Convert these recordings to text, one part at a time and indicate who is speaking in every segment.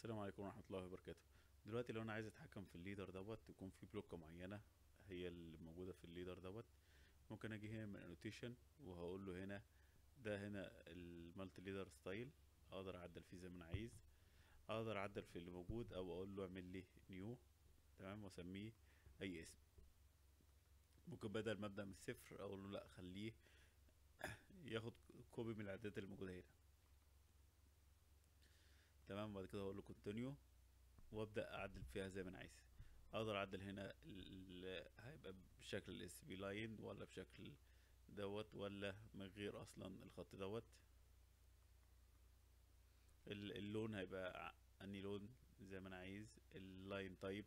Speaker 1: السلام عليكم ورحمة الله وبركاته دلوقتي لو انا عايز اتحكم في الليدر دوت يكون في بلوكة معينة هي اللي موجودة في الليدر دوت ممكن اجي هنا من انوتيشن وهقول له هنا ده هنا المالتي ليدر ستايل اقدر اعدل فيه زي ما انا عايز اقدر اعدل في اللي موجود او اقول له اعمل لي نيو تمام واسميه اي اسم ممكن بدل ما ابدا من الصفر اقول له لا خليه ياخد كوبي من الاعدادات اللي موجودة هنا تمام وبعد كده اقول له كونتينيو وابدا اعدل فيها زي ما انا عايز اقدر اعدل هنا ال- هيبقى بشكل الاس بي لاين ولا بشكل دوت ولا من غير اصلا الخط دوت ال- اللون هيبقى ع- اني لون زي ما انا عايز اللاين تايب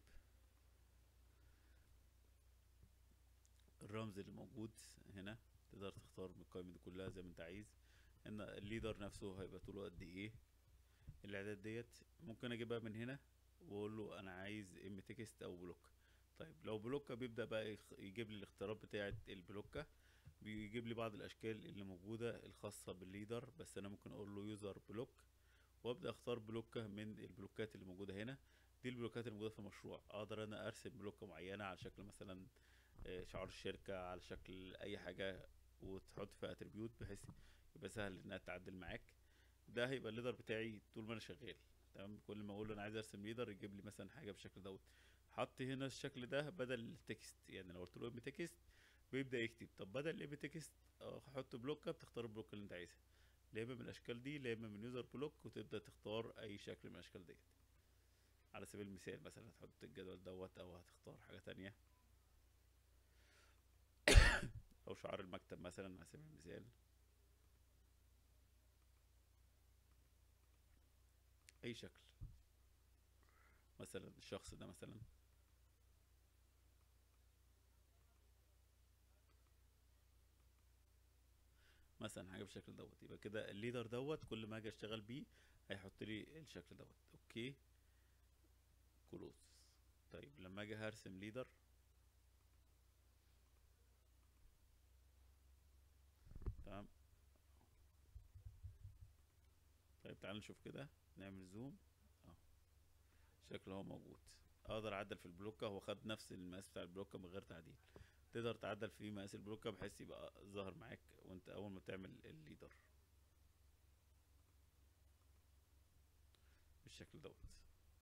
Speaker 1: الرمز اللي موجود هنا تقدر تختار من القائمة دي كلها زي ما انت عايز ان الليدر نفسه هيبقى طوله قد ايه الاعداد ديت ممكن اجيبها من هنا واقول له انا عايز ام تكست او بلوك طيب لو بلوكة بيبدأ بقى يخ- يجيب لي الاختيارات بتاعة البلوكة بيجيب لي بعض الاشكال اللي موجودة الخاصة بالليدر بس انا ممكن اقول له يوزر بلوك وابدأ اختار بلوكة من البلوكات اللي موجودة هنا دي البلوكات اللي موجودة في المشروع اقدر انا ارسم بلوكة معينة على شكل مثلا آه، شعار الشركة على شكل اي حاجة وتحط فيها اتريبيوت بحيث يبقى سهل انها تعدل معاك ده هيبقى الليدر بتاعي طول ما انا شغال تمام كل ما اقول له انا عايز ارسم ليدر يجيب لي مثلا حاجه بالشكل دوت حط هنا الشكل ده بدل التكست يعني لو قلت له ام تكست بيبدا يكتب طب بدل الام تكست احط بلوكه بتختار البلوك اللي انت عايزها لا اما من الاشكال دي لا اما من يوزر بلوك وتبدا تختار اي شكل من الاشكال ديت على سبيل المثال مثلا هتحط الجدول دوت او هتختار حاجه تانية او شعار المكتب مثلا على سبيل المثال اي شكل مثلا الشخص ده مثلا مثلا حاجه بالشكل دوت يبقى كده الليدر دوت كل ما اجي اشتغل بيه هيحط لي الشكل دوت اوكي كلوز طيب لما اجي هرسم ليدر تمام طيب تعال نشوف كده نعمل زوم اه شكله هو موجود اقدر اعدل في البلوكة هو خد نفس المقاس بتاع البلوكة من غير تعديل تقدر تعدل في مقاس البلوكة بحيث يبقى ظاهر معاك وانت اول ما تعمل الليدر بالشكل دوت